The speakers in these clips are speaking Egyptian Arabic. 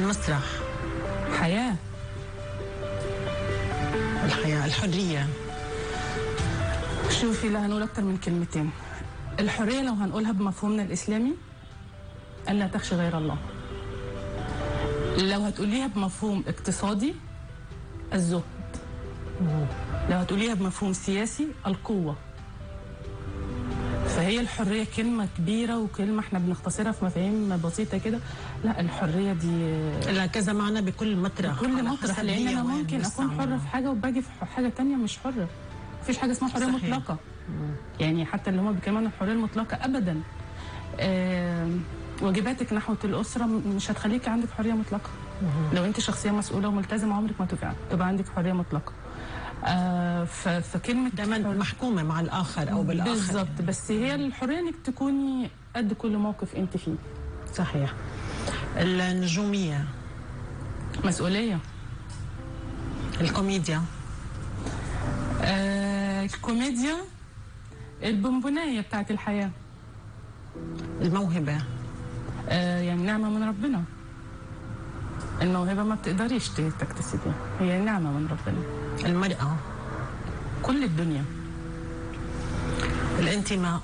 المسرح حياه الحياه الحريه شوفي لا هنقول اكتر من كلمتين الحريه لو هنقولها بمفهومنا الاسلامي الا تخشى غير الله لو هتقوليها بمفهوم اقتصادي الزهد لو هتقوليها بمفهوم سياسي القوه فهي الحريه كلمه كبيره وكلمه احنا بنختصرها في مفاهيم بسيطه كده لا الحريه دي لها كذا معنى بكل مطرح كل على مطرح حسب لان هي انا وين ممكن اكون مستعملة. حره في حاجه وباجي في حاجه تانية مش حره مفيش حاجه اسمها حريه صحيح. مطلقه يعني حتى اللي هم بيتكلموا عن الحريه المطلقه ابدا آم، واجباتك نحو الاسره م- مش هتخليكي عندك حريه مطلقه لو انت شخصيه مسؤوله وملتزمه عمرك ما تبقى تبقى عندك حريه مطلقه آه ف- فكلمه دائما محكومه مع الاخر او بالاخر بالظبط بس هي الحريه انك تكوني قد كل موقف انت فيه صحيح النجوميه مسؤوليه الكوميديا آه الكوميديا البونبونايه بتاعت الحياه الموهبه آه يعني نعمة من ربنا الموهبة ما بتقدريش ت- تكتسبيها هي نعمة من ربنا المراه كل الدنيا الانتماء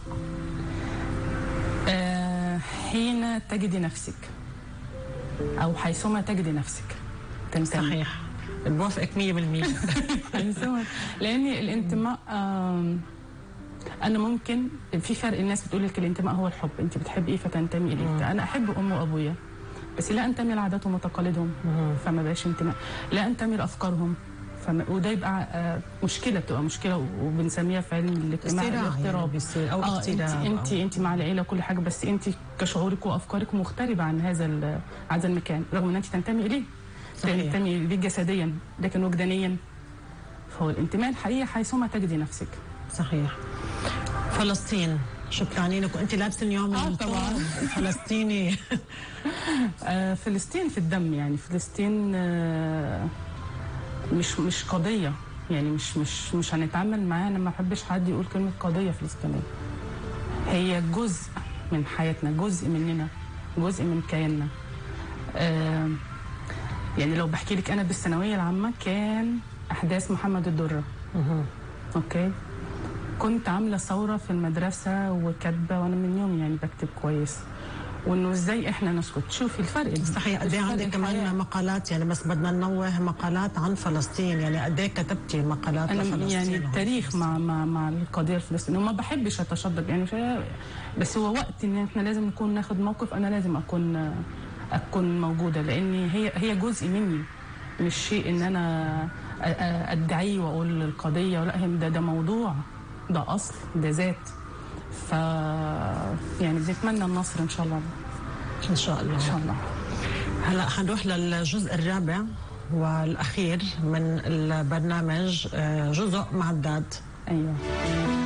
آه حين تجدي نفسك أو حيثما تجدي نفسك تنتمي صحيح بوافقك 100% حيثما لأن الانتماء آم، أنا ممكن في فرق الناس بتقول لك الانتماء هو الحب أنت بتحبي إيه فتنتمي إليه أنا أحب أمي وأبويا بس لا أنتمي لعاداتهم وتقاليدهم فما بقاش انتماء لا أنتمي لأفكارهم فما وده يبقى آه، مشكله بتبقى مشكله وبنسميها في علم الاجتماع استيراء يعني الاغتراب بيصير، أو آه، اغتراب انت أو- انت انت مع العيله وكل حاجه بس انت كشعورك وافكارك مغتربه عن هذا ال- هذا المكان رغم ان انت تنتمي اليه صحيح. تنتمي اليه جسديا لكن وجدانيا فهو الانتماء الحقيقي حيثما تجدي نفسك صحيح فلسطين شكرا لك وانت لابسه اليوم آه، الثوب طبعاً. الفلسطيني آه، فلسطين في الدم يعني فلسطين آه، مش مش قضيه يعني مش مش مش هنتعامل معاها انا ما بحبش حد يقول كلمه قضيه فلسطينيه هي جزء من حياتنا جزء مننا جزء من كياننا آه، يعني لو بحكي لك انا بالثانويه العامه كان احداث محمد الدره اوكي كنت عامله ثوره في المدرسه وكاتبه وانا من يوم يعني بكتب كويس وانه ازاي احنا نسكت شوفي الفرق صحيح قد ايه الفرق عندك الحياة. كمان مقالات يعني بس بدنا ننوه مقالات عن فلسطين يعني قد ايه كتبتي مقالات انا لفلسطين يعني وعن التاريخ فلسطين. مع مع مع القضيه الفلسطينيه وما بحبش اتشدد يعني مش بس هو وقت ان احنا لازم نكون ناخد موقف انا لازم اكون اكون موجوده لان هي هي جزء مني مش شيء ان انا أ- أ- ادعيه واقول القضيه ولا هي ده ده موضوع ده اصل ده ذات ف يعني بنتمنى النصر ان شاء الله ان شاء الله ان شاء الله هلا حنروح للجزء الرابع والاخير من البرنامج آه، جزء معداد ايوه